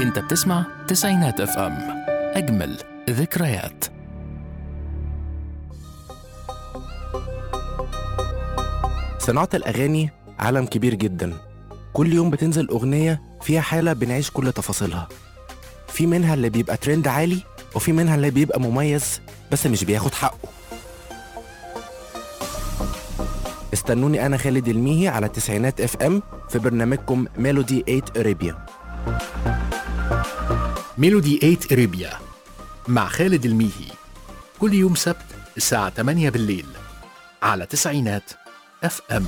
انت بتسمع تسعينات اف ام اجمل ذكريات صناعة الأغاني عالم كبير جدا كل يوم بتنزل أغنية فيها حالة بنعيش كل تفاصيلها في منها اللي بيبقى ترند عالي وفي منها اللي بيبقى مميز بس مش بياخد حقه استنوني أنا خالد الميهي على تسعينات اف ام في برنامجكم ميلودي 8 اريبيا ميلودي 8 اريبيا مع خالد الميهي كل يوم سبت الساعة 8 بالليل على تسعينات اف ام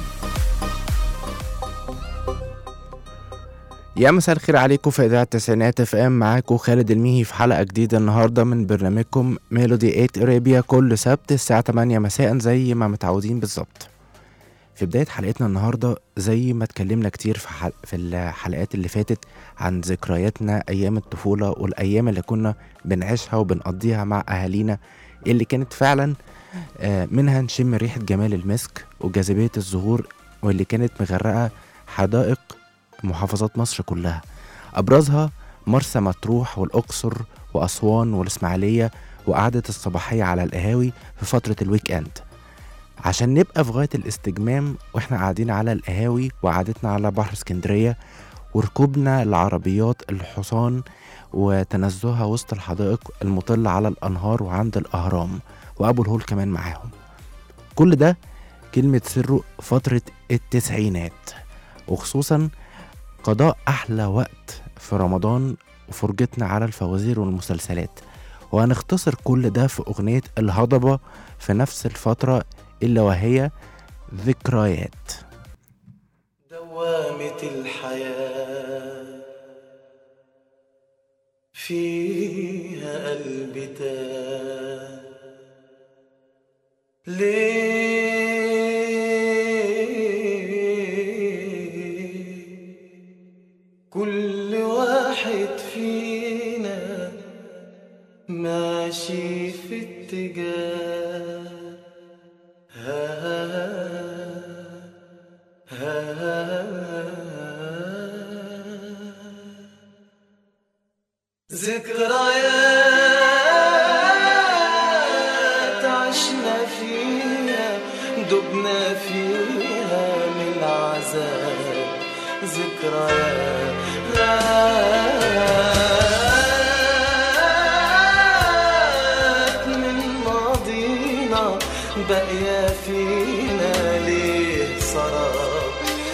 يا مساء الخير عليكم في إذاعة التسعينات اف ام معاكم خالد الميهي في حلقة جديدة النهاردة من برنامجكم ميلودي 8 اريبيا كل سبت الساعة 8 مساء زي ما متعودين بالظبط في بداية حلقتنا النهاردة زي ما اتكلمنا كتير في, حل... في الحلقات اللي فاتت عن ذكرياتنا أيام الطفولة والأيام اللي كنا بنعيشها وبنقضيها مع أهالينا اللي كانت فعلا آه، منها نشم ريحة جمال المسك وجاذبية الزهور واللي كانت مغرقة حدائق محافظات مصر كلها أبرزها مرسى مطروح والأقصر وأسوان والإسماعيلية وقعدة الصباحية على القهاوي في فترة الويك إند عشان نبقى في غاية الاستجمام واحنا قاعدين على القهاوي وقعدتنا على بحر اسكندرية وركوبنا العربيات الحصان وتنزهها وسط الحدائق المطلة على الأنهار وعند الأهرام وأبو الهول كمان معاهم كل ده كلمة سره فترة التسعينات وخصوصا قضاء أحلى وقت في رمضان وفرجتنا على الفوازير والمسلسلات وهنختصر كل ده في أغنية الهضبة في نفس الفترة إلا وهي ذكريات دوامة الحياة فيها قلبي تاه ليه كل واحد فينا ماشي في اتجاه ذكريات عشنا فيها دبنا فيها من العذاب ذكريات من ماضينا باقية فينا ليه سراب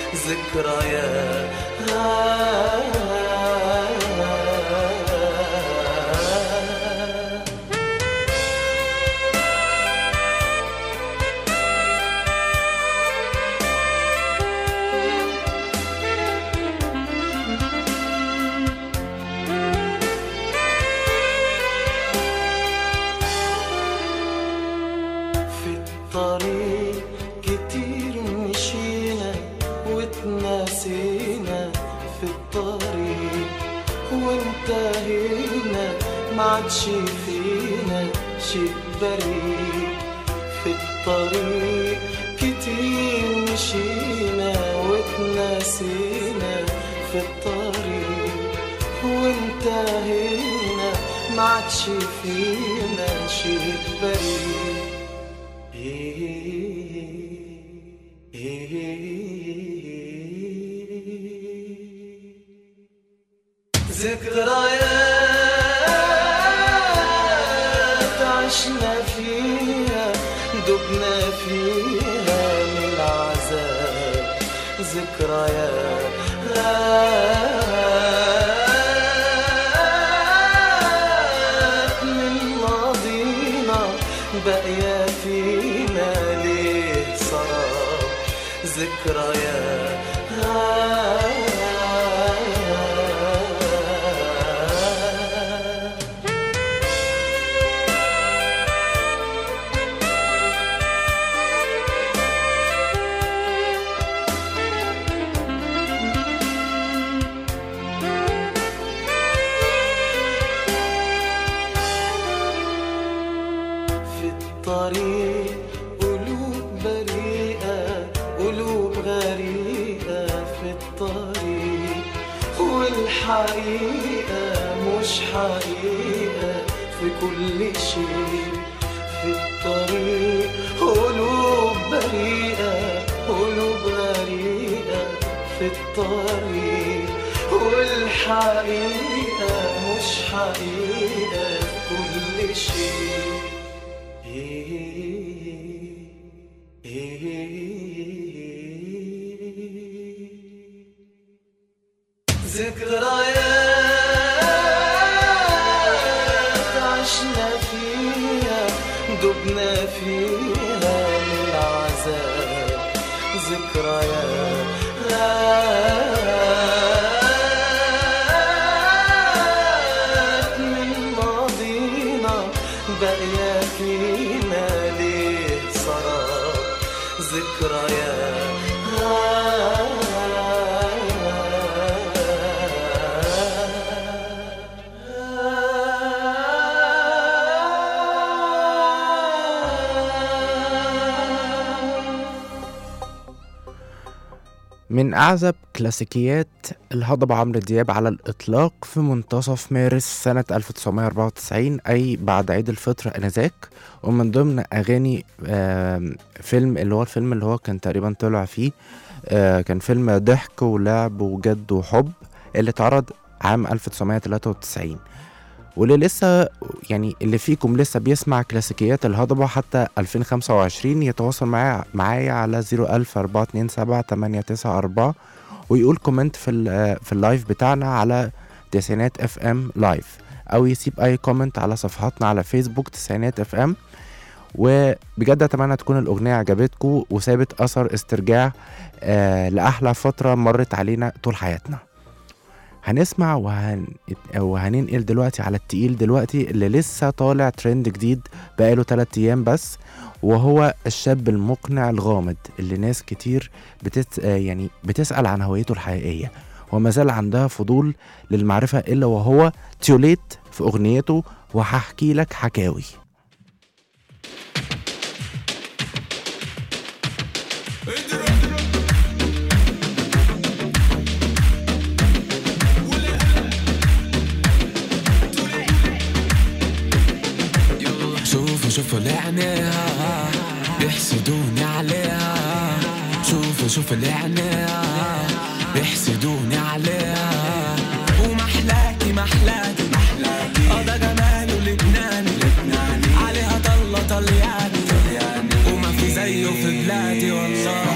ذكريات في الطريق كتير مشينا واتناسينا في الطريق وانتهينا ما عادش فينا شيء بريء في الطريق كتير مشينا واتناسينا في الطريق وانتهينا ما عادش فينا شيء بريء ذكريات عشنا فيها دبنا فيها من العذاب ذكريات من ماضينا باقية فينا ليه سراب ذكريات في الطريق قلوب بريئة قلوب غريقة في الطريق والحقيقة مش حقيقة في كل شيء في الطريق قلوب بريئة قلوب غريقة في الطريق والحقيقة مش حقيقة في كل شيء ذكريات عشنا فيها دبنا فيها من العذاب ذكريات من ماضينا باقية فينا ليه سراب ذكريات من أعزب كلاسيكيات الهضبة عمرو دياب على الإطلاق في منتصف مارس سنة 1994 أي بعد عيد الفطر آنذاك ومن ضمن أغاني آم، فيلم اللي هو الفيلم اللي هو كان تقريبا طلع فيه آه، كان فيلم ضحك ولعب وجد وحب اللي اتعرض عام 1993 واللي لسه يعني اللي فيكم لسه بيسمع كلاسيكيات الهضبة حتى 2025 يتواصل معايا معايا على 00427 ويقول كومنت في ال- في اللايف بتاعنا على تسعينات اف ام لايف او يسيب اي كومنت على صفحاتنا على فيسبوك تسعينات اف ام وبجد اتمنى تكون الاغنيه عجبتكم وسابت اثر استرجاع آه لاحلى فتره مرت علينا طول حياتنا هنسمع وهن... وهننقل دلوقتي على التقيل دلوقتي اللي لسه طالع ترند جديد بقاله 3 ايام بس وهو الشاب المقنع الغامض اللي ناس كتير بتت... آه يعني بتسأل عن هويته الحقيقية وما زال عندها فضول للمعرفة إلا وهو تيوليت في أغنيته وهحكي لك حكاوي شوفوا شوفوا لعناها بيحسدوني عليها شوفوا شوفوا لعناها بيحسدوني عليها ومحلاكي محلاكي محلاكي اه ده جماله لبناني لبناني عليها طلة طلياني وما في زيه في بلادي والله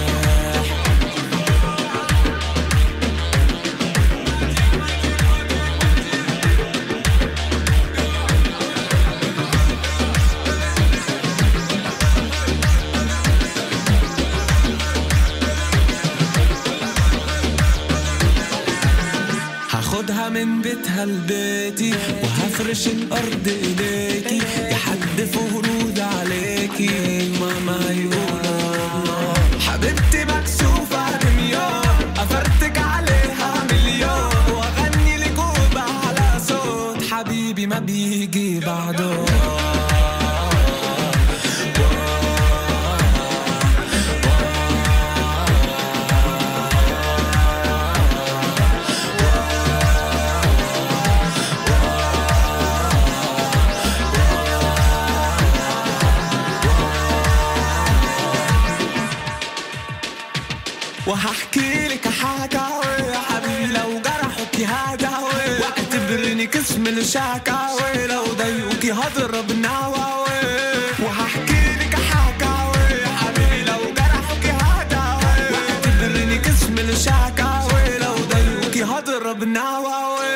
هاخدها من بيتها لبيتي وهفرش الارض اليكي يا حد في ورود عليكي ماما هيقولوا حبيبتي مكسوفة دميان افرتك عليها مليون واغني لجوب على صوت حبيبي ما بيجي بعده وهحكي لك حكاوي يا حبيبي لو جرحك هداوي واعتبرني قسم الشكاوي لو ضايقوكي هضرب نواوي وهحكي لك حكاوي يا حبيبي لو جرحك هداوي واعتبرني قسم الشكاوي لو ضايقوكي هضرب نواوي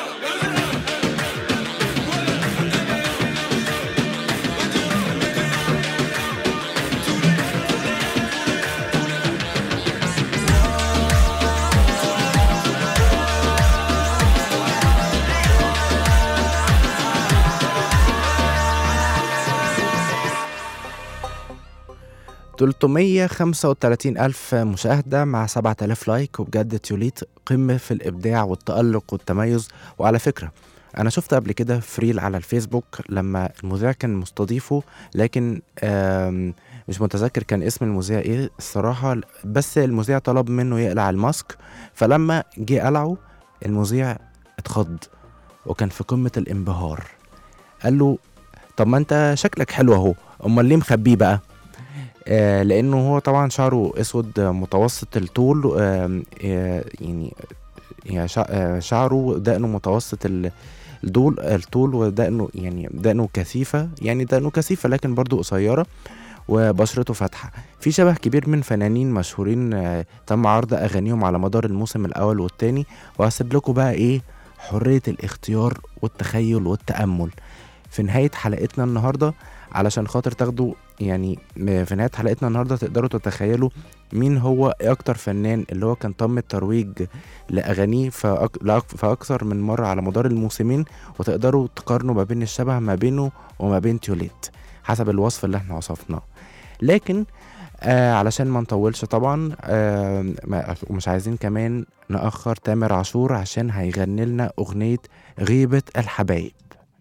تلتمية خمسة وتلاتين ألف مشاهدة مع سبعة آلاف لايك وبجد تيوليت قمة في الإبداع والتألق والتميز وعلى فكرة أنا شفت قبل كده فريل على الفيسبوك لما المذيع كان مستضيفه لكن آم، مش متذكر كان اسم المذيع ايه الصراحة بس المذيع طلب منه يقلع الماسك فلما جه قلعه المذيع اتخض وكان في قمة الانبهار قال له طب ما انت شكلك حلو اهو امال ليه مخبيه بقى آه لانه هو طبعا شعره اسود آه، متوسط الطول آه آه، يعني يعني شع- آه، شعره ودقنه متوسط ال- الدول الطول ودقنه يعني دقنه كثيفة يعني دقنه كثيفة لكن برضو قصيرة وبشرته فاتحة في شبه كبير من فنانين مشهورين آه، تم عرض أغانيهم على مدار الموسم الأول والتاني وهسيب لكم بقى إيه حرية الاختيار والتخيل والتأمل في نهاية حلقتنا النهاردة علشان خاطر تاخدوا يعني م- في نهاية حلقتنا النهاردة تقدروا تتخيلوا مين هو أكتر فنان اللي هو كان تم الترويج لأغانيه فأك... لأك- فأكثر من مرة على مدار الموسمين وتقدروا تقارنوا ما بين الشبه ما بينه وما بين تيوليت حسب الوصف اللي احنا وصفناه لكن آه علشان ما نطولش طبعا آه ما- ومش عايزين كمان نأخر تامر عاشور عشان هيغني لنا أغنية غيبة الحبايب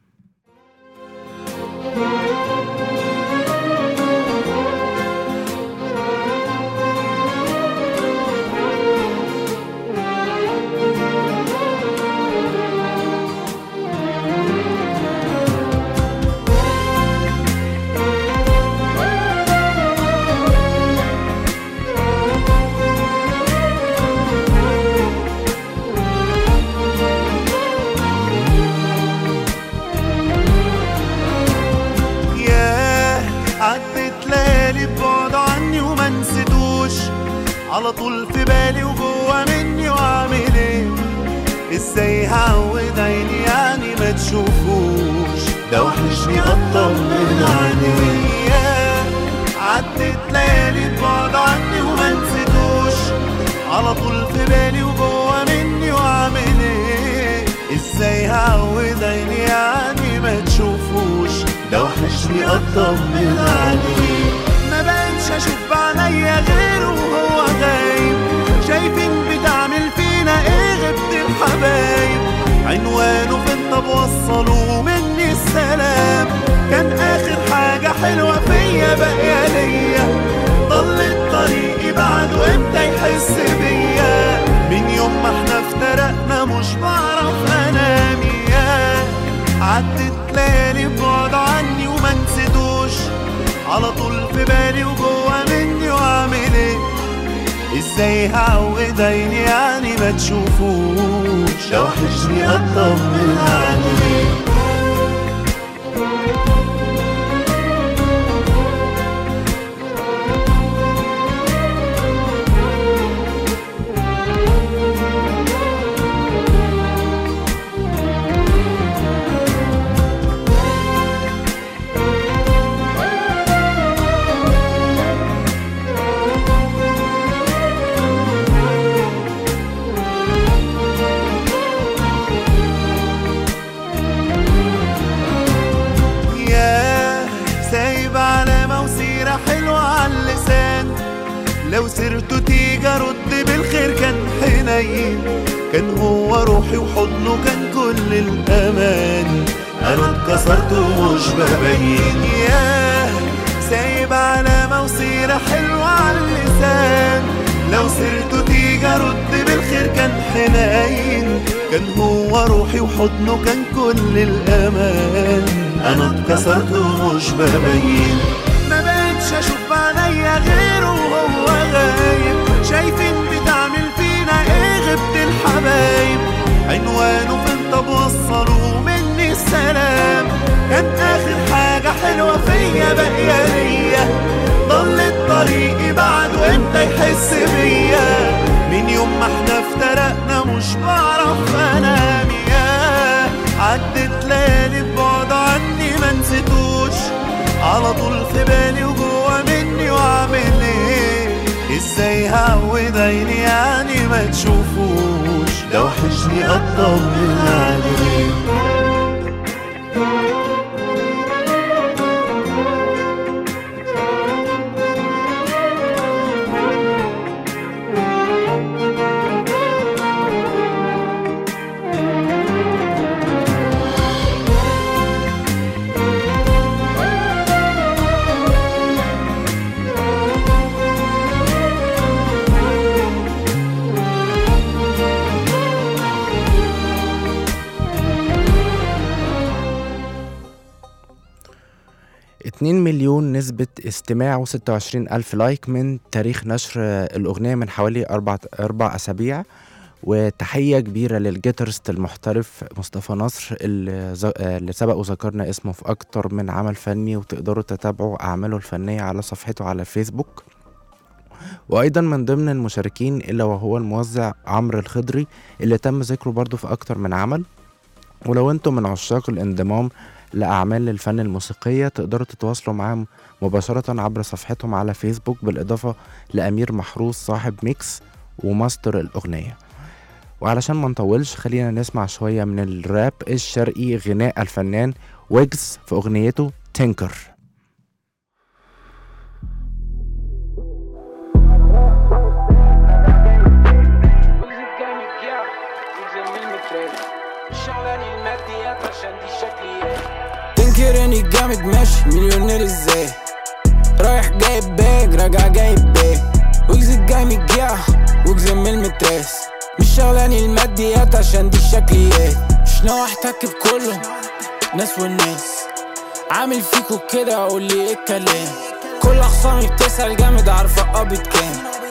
ياه عدت ليالي ببعد عني وما نسيتوش على طول في بالي وجوه مني واعمل ايه ازاي هعود عيني يعني ما تشوفوش ده وحشني اطمن عليه ياه عدت ليالي ببعد عني وما نسيتوش على طول في بالي وجوه مني واعمل ايه ازاي هعود عيني يعني ما تشوفوش ده وحشني اطمن عليه ما بقتش اشوف بعينيا غيره وهو غايب شايفين بتعمل فينا ايه غبت الحبايب عنوانه فين طب وصلوا مني السلام كان اخر حاجة حلوة فيا باقية ليا ضلت طريقي بعده امتى يحس بيا من يوم ما احنا افترقنا مش بعرف انام ياه عدت ليالي ببعد عني وما نسيتوش على طول في بالي وجوه مني واعمل ايه ازاي هعود عيني يعني ما تشوفوش ده وحشني اطمن عليه ياه سايب علامة وسيرة حلوة على اللسان لو سيرته تيجي ارد بالخير كان حنين كان هو روحي وحضنه كان كل الامان انا اتكسرت ومش ببين ياه سايب علامة وسيرة حلوة على اللسان لو سيرته تيجي ارد بالخير كان حنين كان هو روحي وحضنه كان كل الامان انا اتكسرت ومش ببين ما بقتش اشوف بعينيا غيره وهو غايب شايفين بتعمل فينا ايه غبت الحبايب عنوانه فين طب وصلوا مني السلام كان اخر حاجة حلوة فيا باقية ليا ضلت طريقي بعده امتى يحس بيا من يوم ما احنا افترقنا مش بعرف انام ياه عدت ليالي ببعد عني ما نسيتوش على طول في بالي وجوه مني واعمل ايه ازاي هعود عيني يعني ما تشوفوش ده وحشني اطمن عليه 2 مليون نسبة استماع و26 ألف لايك من تاريخ نشر الأغنية من حوالي أربع, أربع أسابيع وتحية كبيرة للجيترست المحترف مصطفى نصر اللي, ز... اللي سبق وذكرنا اسمه في أكتر من عمل فني وتقدروا تتابعوا أعماله الفنية على صفحته على الفيسبوك وأيضا من ضمن المشاركين إلا وهو الموزع عمرو الخضري اللي تم ذكره برضه في أكتر من عمل ولو انتم من عشاق الانضمام لأعمال الفن الموسيقية تقدروا تتواصلوا معاهم مباشرة عبر صفحتهم على فيسبوك بالإضافة لأمير محروس صاحب ميكس وماستر الأغنية وعلشان ما نطولش خلينا نسمع شوية من الراب الشرقي غناء الفنان ويجز في أغنيته تينكر تنكر اني جامد ماشي مليونير ازاي رايح جايب باج راجع جايب باج ويجز الجاي متجاع ويجز من المتراس مش شغلاني الماديات عشان دي الشكليات مش ناوي احتك بكله ناس والناس عامل فيكو كده اقول لي ايه الكلام كل اخصامي بتسأل جامد عارفة قابض كام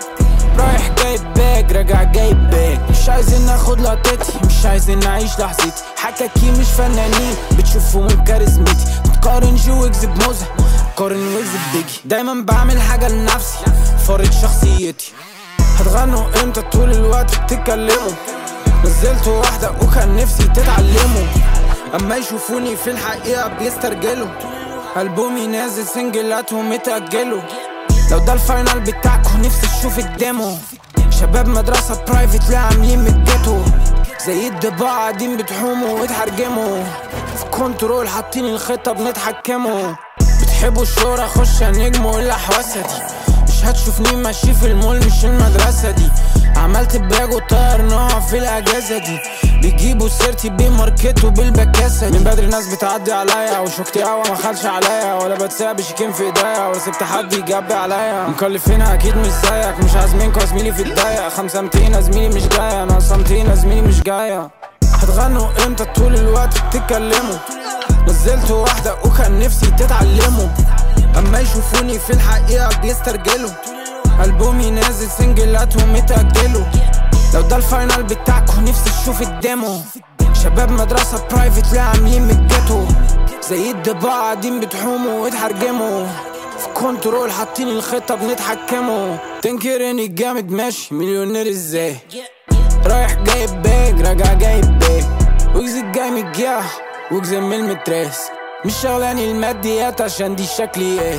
رايح جايب باج راجع جايب باج مش عايزين ناخد لقطتي مش عايزين نعيش لحظتي حكاكي مش فنانين بتشوفوا من كاريزمتي بتقارن جو ويجز بموزة قارن ويجز ببيجي دايما بعمل حاجة لنفسي فارض شخصيتي هتغنوا امتى طول الوقت بتتكلموا نزلت واحدة وكان نفسي تتعلموا اما يشوفوني في الحقيقة بيسترجلوا ألبومي نازل سنجلاتهم متأجلوا لو ده الفاينل بتاعكم نفسي تشوف الديمو شباب مدرسة برايفت لا عاملين من الجيتو زي الضباع قاعدين بتحوموا وتحرجموا في كنترول حاطين الخطة بنتحكموا بتحبوا الشهرة خش نجموا الأحواسة دي مش هتشوفني ماشي في المول مش المدرسة دي عملت باج وطير نوع في الأجازة دي بيجيبوا سيرتي بماركته بالبكاسة دي من بدري ناس بتعدي عليا وشوكتي قوي ما خالش عليا ولا بتساب بشيكين في ايديا ولا سبت حد يجبي عليا مكلفينها اكيد مش زيك مش عازمينكوا يا زميلي في الضيق خمسة ميتين يا زميلي مش جاية ناقصة ميتين يا زميلي مش جاية هتغنوا امتى طول الوقت بتتكلموا نزلت واحدة وكان نفسي تتعلموا اما يشوفوني في الحقيقة بيسترجلوا ألبومي نازل سنجلاتهم متأجلوا لو ده الفاينل بتاعكم نفسي تشوف الديمو شباب مدرسة برايفت لا عاملين من الجيتو زي الضباع قاعدين بتحوموا وتحرجموا في كنترول حاطين الخطة بنتحكموا تنكر اني جامد ماشي مليونير ازاي رايح جايب باج راجع جايب باج ويجز الجاي متجاع ويجز من المتراس مش شغلاني الماديات عشان دي الشكليات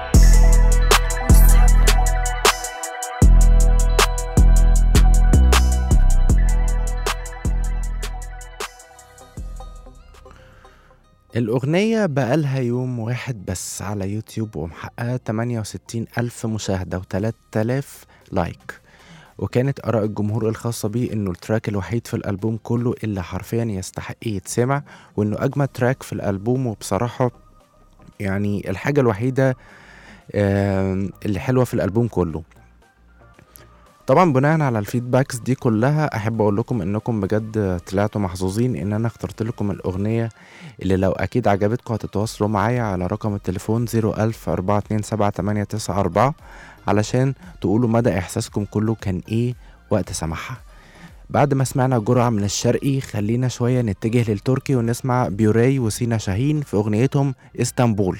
الأغنية بقالها يوم واحد بس على يوتيوب ومحققة 68 ألف مشاهدة و3000 لايك وكانت آراء الجمهور الخاصة بيه إنه التراك الوحيد في الألبوم كله اللي حرفيا يستحق يتسمع وإنه أجمد تراك في الألبوم وبصراحة يعني الحاجة الوحيدة آم، اللي حلوة في الألبوم كله طبعا بناء على الفيدباكس دي كلها احب اقول لكم انكم بجد طلعتوا محظوظين ان انا اخترت لكم الاغنيه اللي لو اكيد عجبتكم هتتواصلوا معايا على رقم التليفون 01000 427 علشان تقولوا مدى احساسكم كله كان ايه وقت سماعها بعد ما سمعنا جرعة من الشرقي خلينا شوية نتجه للتركي ونسمع بيوراي وسينا شاهين في أغنيتهم اسطنبول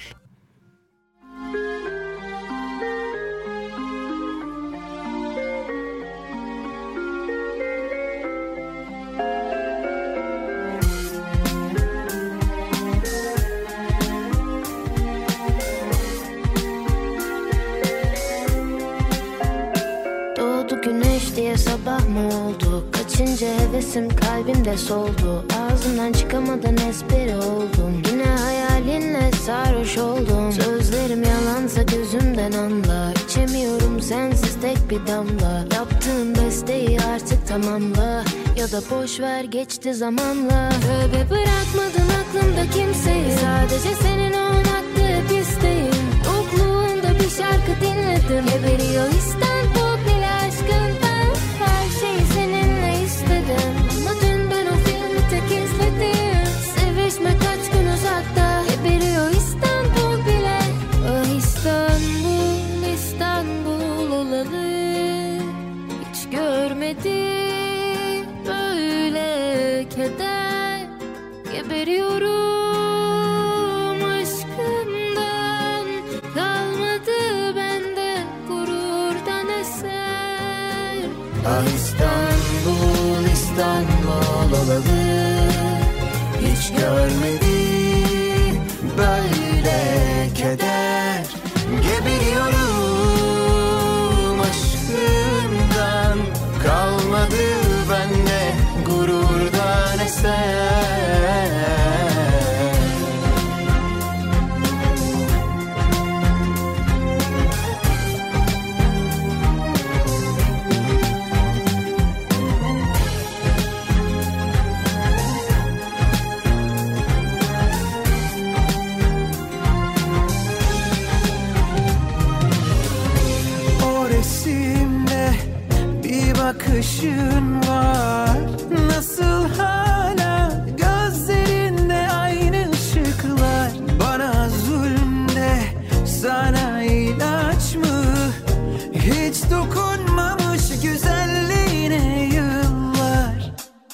Doğdu güneş diye sabah mı oldu Kaçınca hevesim kalbimde soldu Ağzımdan çıkamadan espri oldum Yine hayalinle sarhoş oldum Sözlerim yalansa gözümden anla İçemiyorum sensiz tek bir damla Yaptığın besteyi artık tamamla Ya da boş ver geçti zamanla Tövbe bırakmadın aklımda kimseyi Sadece senin olmaktı hep isteğim Yokluğunda bir şarkı dinledim Geberiyor İstanbul bile aşkından Her şeyi seninle istedim Ama dün ben o filmi tek izledim Sevişme kaç gün uzakta Geberiyor İstanbul bile görmedi böyle keder Geberiyorum aşkımdan Kalmadı bende gururdan eser Ah İstanbul, İstanbul olalı Hiç görmedi böyle keder Geberiyorum aşkından Kalmadı bende gururdan eser O resimde bir bakışın var Nasıl hala gözlerinde aynı ışıklar Bana zulümde sana ilaç mı Hiç dokunmamış güzelliğine yıllar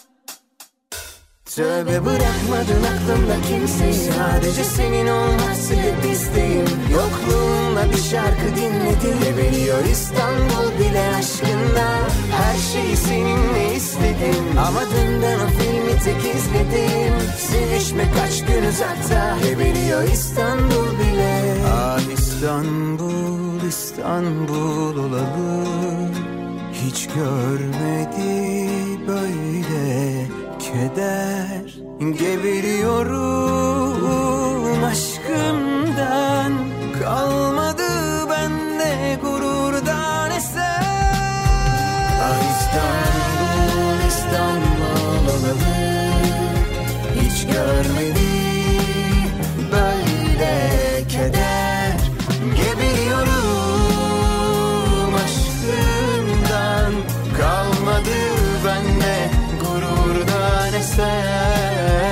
Tövbe bırakmadın aklımda kimseyi Sadece senin olması hep isteğim Yokluğunla bir şarkı dinledim Geberiyor İstanbul bile aşkında Her şeyi seninle istedim Ama dünden o filmi tek izledim Sevişme kaç gün uzakta Geberiyor İstanbul bile Ah İstanbul, İstanbul olalı Hiç görmedi böyle keder Geberiyorum aşkımdan Kalmadı bende gururdan eser Ah İstanbul, İstanbul olalı Hiç görmedi böyle keder Geberiyorum aşkından Kalmadı bende gururdan eser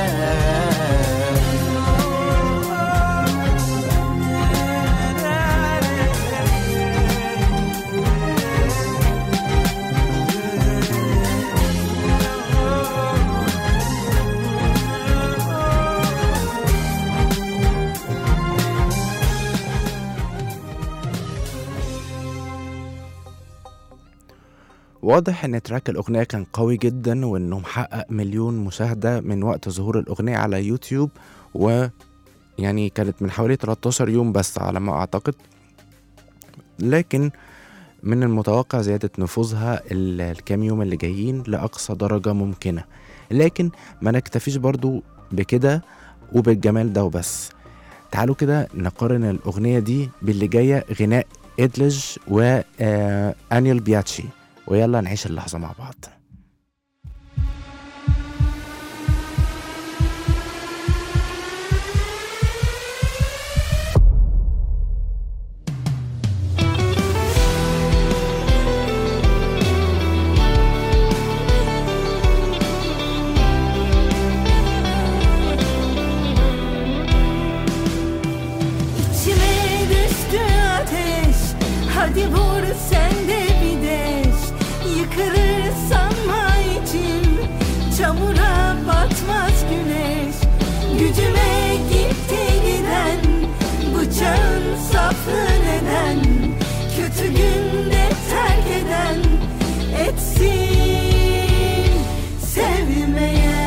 واضح ان تراك الاغنيه كان قوي جدا وانه محقق مليون مشاهده من وقت ظهور الاغنيه على يوتيوب و يعني كانت من حوالي 13 يوم بس على ما اعتقد لكن من المتوقع زيادة نفوذها ال- الكام يوم اللي جايين لأقصى درجة ممكنة لكن ما نكتفيش برضو بكده وبالجمال ده وبس تعالوا كده نقارن الأغنية دي باللي جاية غناء إدلج وأنيل بياتشي ويلا نعيش اللحظة مع بعض İçime düştü ateş Hadi vur sen de bir deş Yıkılır sanma içim Çamura batmaz güneş Gücüme gitti giden Bıçağın saflı neden Kötü günde terk eden Etsin sevmeyen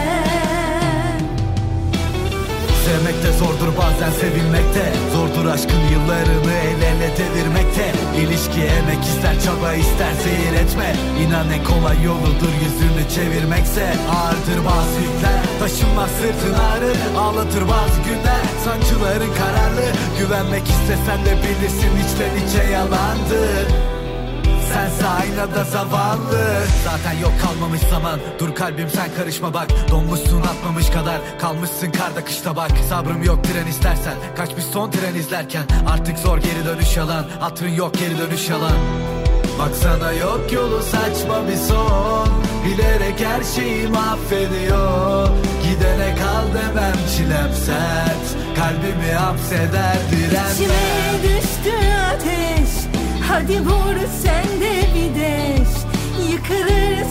Sevmek de zordur bazen sevilmekte Zordur aşkın yıllarını el ele devirmekte İlişki emek ister çaba ister zehir etme İnan en kolay yoludur yüzünü çevirmekse Ağırdır bazı yükler taşınmaz sırtın ağrır Ağlatır bazı günler sancıların kararlı Güvenmek istesen de bilirsin içten içe yalandır Sense aynada zavallı Zaten yok kalmamış zaman Dur kalbim sen karışma bak Donmuşsun atmamış kadar Kalmışsın karda kışta bak Sabrım yok tren istersen Kaçmış son tren izlerken Artık zor geri dönüş yalan Hatırın yok geri dönüş yalan Baksana yok yolu saçma bir son Bilerek her şeyi mahvediyor Gidene kal demem çilem sert Kalbimi hapseder direnmez İçime düştü ateş Hadi vur sen de bir deş Yıkılır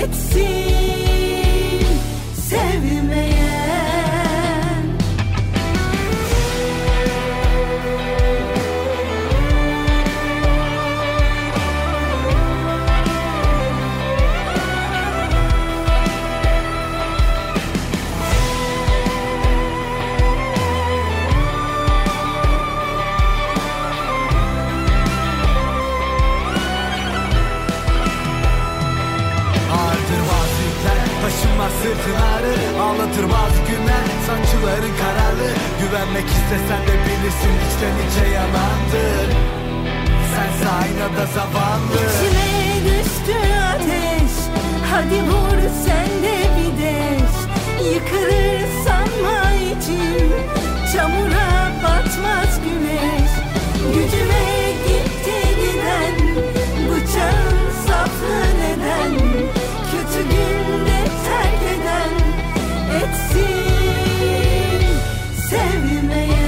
etsin sevmeyen Ağırdır bazı yükler Taşınmaz sırtın ağrı Ağlatır bazı günler Sancıların kararlı Güvenmek istesen de bilirsin içten içe yalandır Sense aynada zavallı İçime düştü ateş Hadi vur sen de bir deş Yıkılır sanma içim Çamura batmaz güneş Gücüme gitti giden Bıçağın saflı neden Kötü günde terk eden Etsin sevmeyen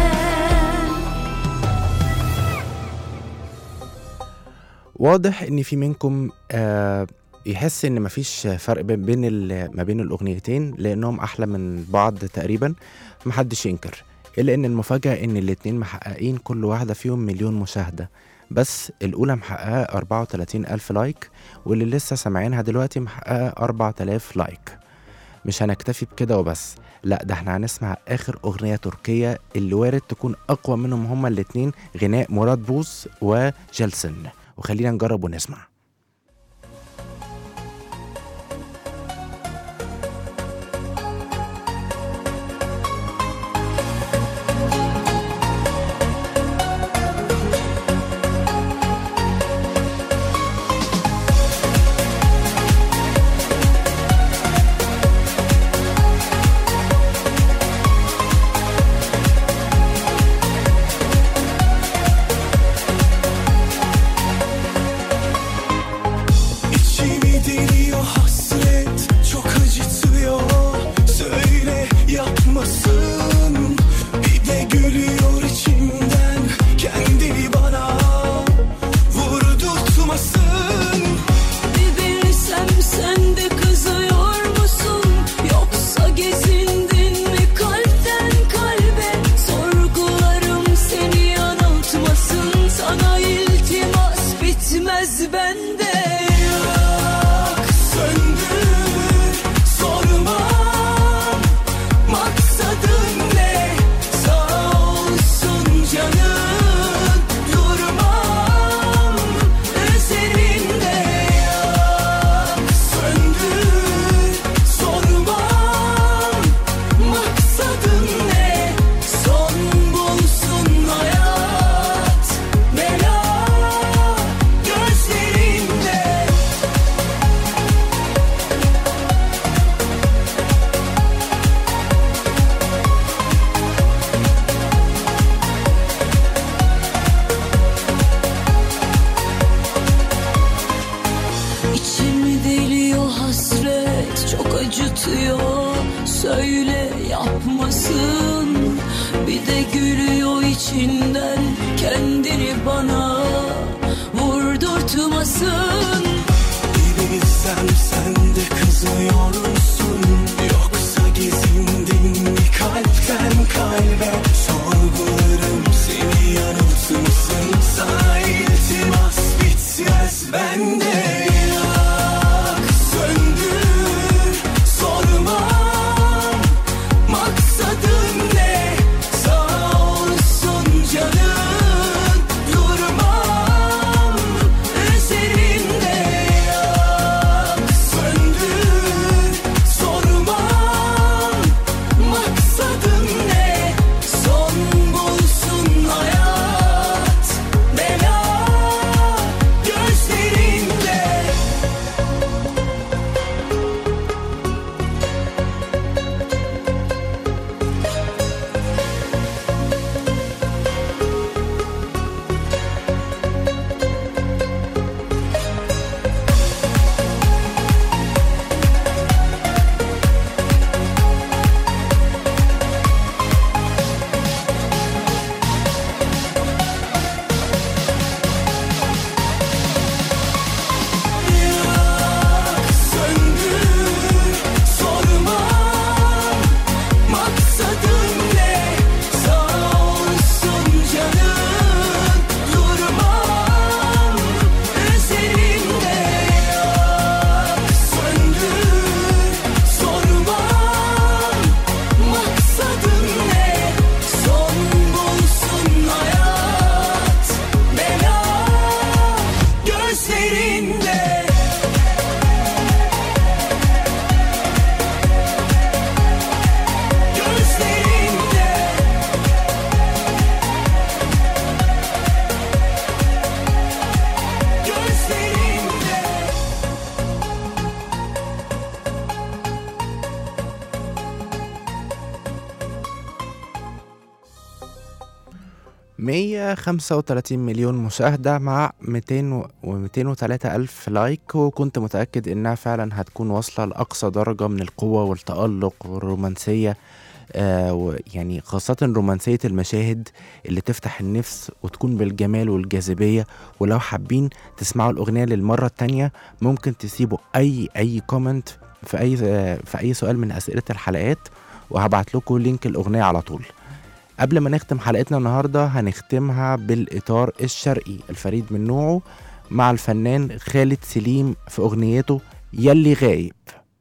واضح ان في منكم آه يحس ان مفيش فرق بين بين ال- ما بين الاغنيتين لانهم احلى من بعض تقريبا محدش ينكر الا ان المفاجاه ان الاتنين محققين كل واحده فيهم مليون مشاهده بس الاولى محققه 34 الف لايك واللي لسه سامعينها دلوقتي محققه 4000 لايك مش هنكتفي بكده وبس لا ده احنا هنسمع اخر اغنيه تركيه اللي وارد تكون اقوى منهم هما الاتنين غناء مراد بوز وجلسن وخلينا نجرب ونسمع İçimi deliyor hasret çok acıtıyor Söyle yapmasın bir de gülüyor içimden Kendini bana vurdurtmasın Bir bilsem sen de kızıyor musun Yoksa gezindin mi kalpten kalbe Sorgularım seni yanıltmasın Sana iltimas bitmez bende Yak söndür sormam Maksadın ne sağ olsun canım Durmam üzerinde Yak söndür sormam Maksadın ne son bulsun hayat Bela gözlerinde İçimi deliyor hasret çok acıtıyor Söyle yapmasın Bir de gülüyor içinden kendini bana vurdurtmasın Bir bilsem sen de kızıyorsun Yoksa gezindin mi kalpten kalbe Sorgularım seni yanıltmışsın Sana iltimas bitmez bende Yak söndür sormam Maksadın ne sağ olsun canım Durmam üzerinde yak 135 مليون مشاهدة مع 200 و 203 ألف لايك وكنت متأكد إنها فعلا هتكون واصلة لأقصى درجة من القوة والتألق والرومانسية آه و- يعني خاصة رومانسية المشاهد اللي تفتح النفس وتكون بالجمال والجاذبية ولو حابين تسمعوا الأغنية للمرة التانية ممكن تسيبوا أي أي كومنت في أي آه، في أي سؤال من أسئلة الحلقات وهبعت لكم لينك الأغنية على طول قبل ما نختم حلقتنا النهاردة هنختمها بالإطار الشرقي الفريد من نوعه مع الفنان خالد سليم في أغنيته يلي غايب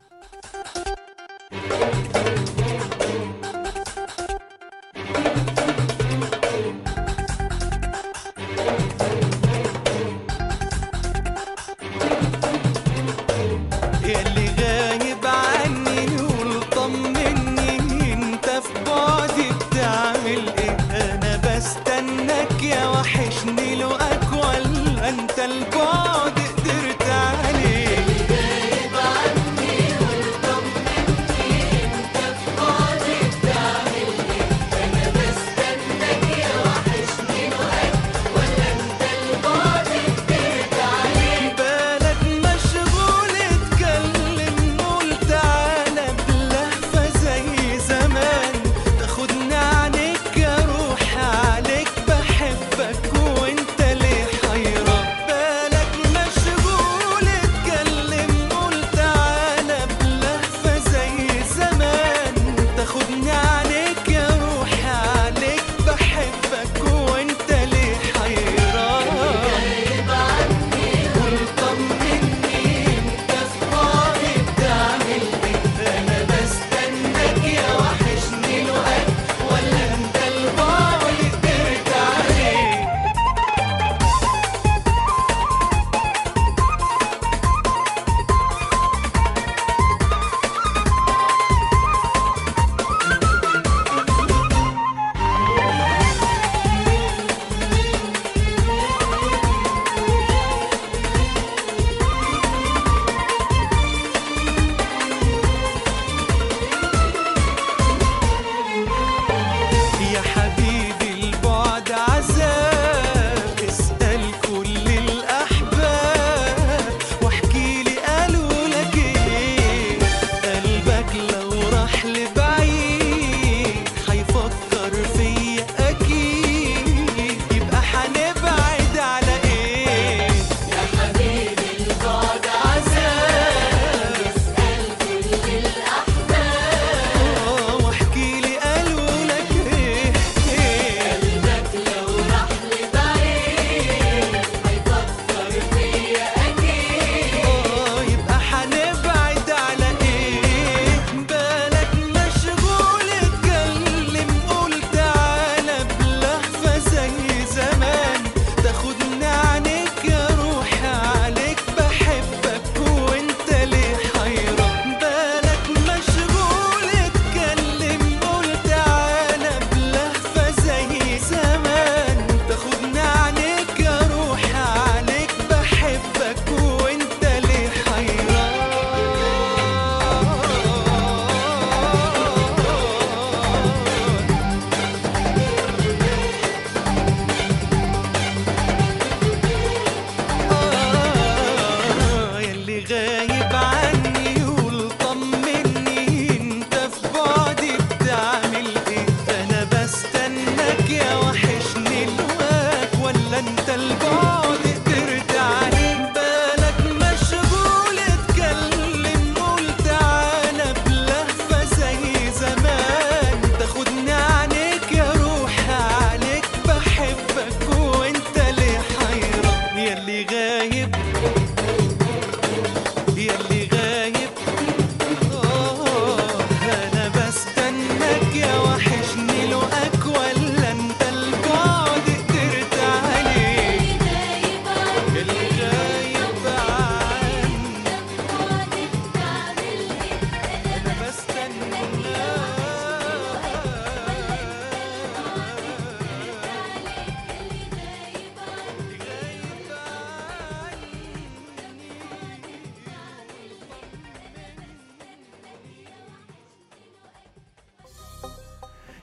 يلي غايب عني قول طمني انت في بعدي بتعمل ايه انا بستناك يا وحشني لقاك ولا انت البعد قدرت عليه غايب عني قول طمني انت في بعدي بتعمل ايه انا بستناك يا وحشني لقاك ولا انت البعد قدرت عليه بالك مشغول اتكلم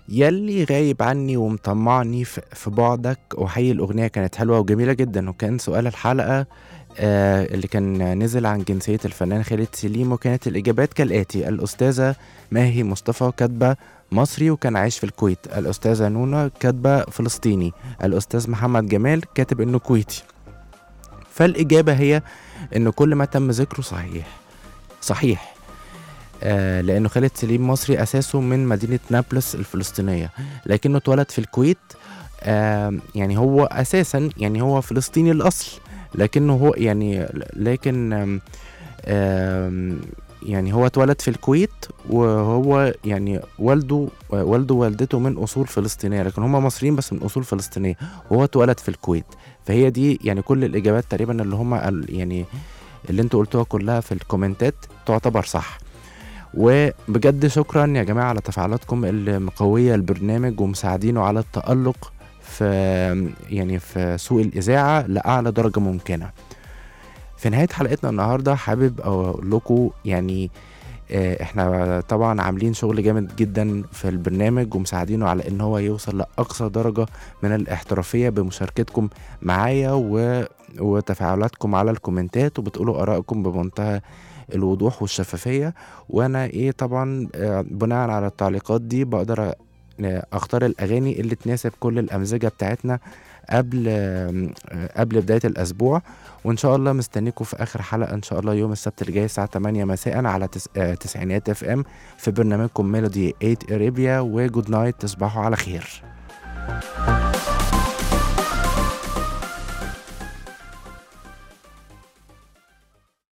يلي غايب عني ومطمعني في في بعدك وحي الأغنية كانت حلوة وجميلة جدا وكان سؤال الحلقة آه اللي كان نزل عن جنسية الفنان خالد سليم وكانت الإجابات كالآتي الأستاذة ماهي مصطفى كاتبة مصري وكان عايش في الكويت الأستاذة نونا كاتبة فلسطيني الأستاذ محمد جمال كاتب إنه كويتي فالإجابة هي إن كل ما تم ذكره صحيح صحيح آه لأنه خالد سليم مصري أساسه من مدينة نابلس الفلسطينية لكنه اتولد في الكويت آه يعني هو أساسا يعني هو فلسطيني الأصل لكنه هو يعني لكن آم آم يعني هو اتولد في الكويت وهو يعني والده والده ووالدته من اصول فلسطينيه لكن هم مصريين بس من اصول فلسطينيه وهو اتولد في الكويت فهي دي يعني كل الاجابات تقريبا اللي هم يعني اللي انتوا قلتوها كلها في الكومنتات تعتبر صح وبجد شكرا يا جماعه على تفاعلاتكم المقويه البرنامج ومساعدينه على التالق في يعني في سوق الاذاعه لاعلى درجه ممكنه في نهايه حلقتنا النهارده حابب اقول لكم يعني آه، احنا طبعا عاملين شغل جامد جدا في البرنامج ومساعدينه على ان هو يوصل لاقصى درجه من الاحترافيه بمشاركتكم معايا و... وتفاعلاتكم على الكومنتات وبتقولوا ارائكم بمنتهى الوضوح والشفافيه وانا ايه طبعا آه، بناء على التعليقات دي بقدر آه، اختار الاغاني اللي تناسب كل الامزجه بتاعتنا قبل آه، قبل بدايه الاسبوع وان شاء الله مستنيكم في اخر حلقه ان شاء الله يوم السبت الجاي الساعه 8 مساء على تس... آه، تسعينات اف ام في برنامجكم ميلودي 8 اريبيا وجود نايت تصبحوا على خير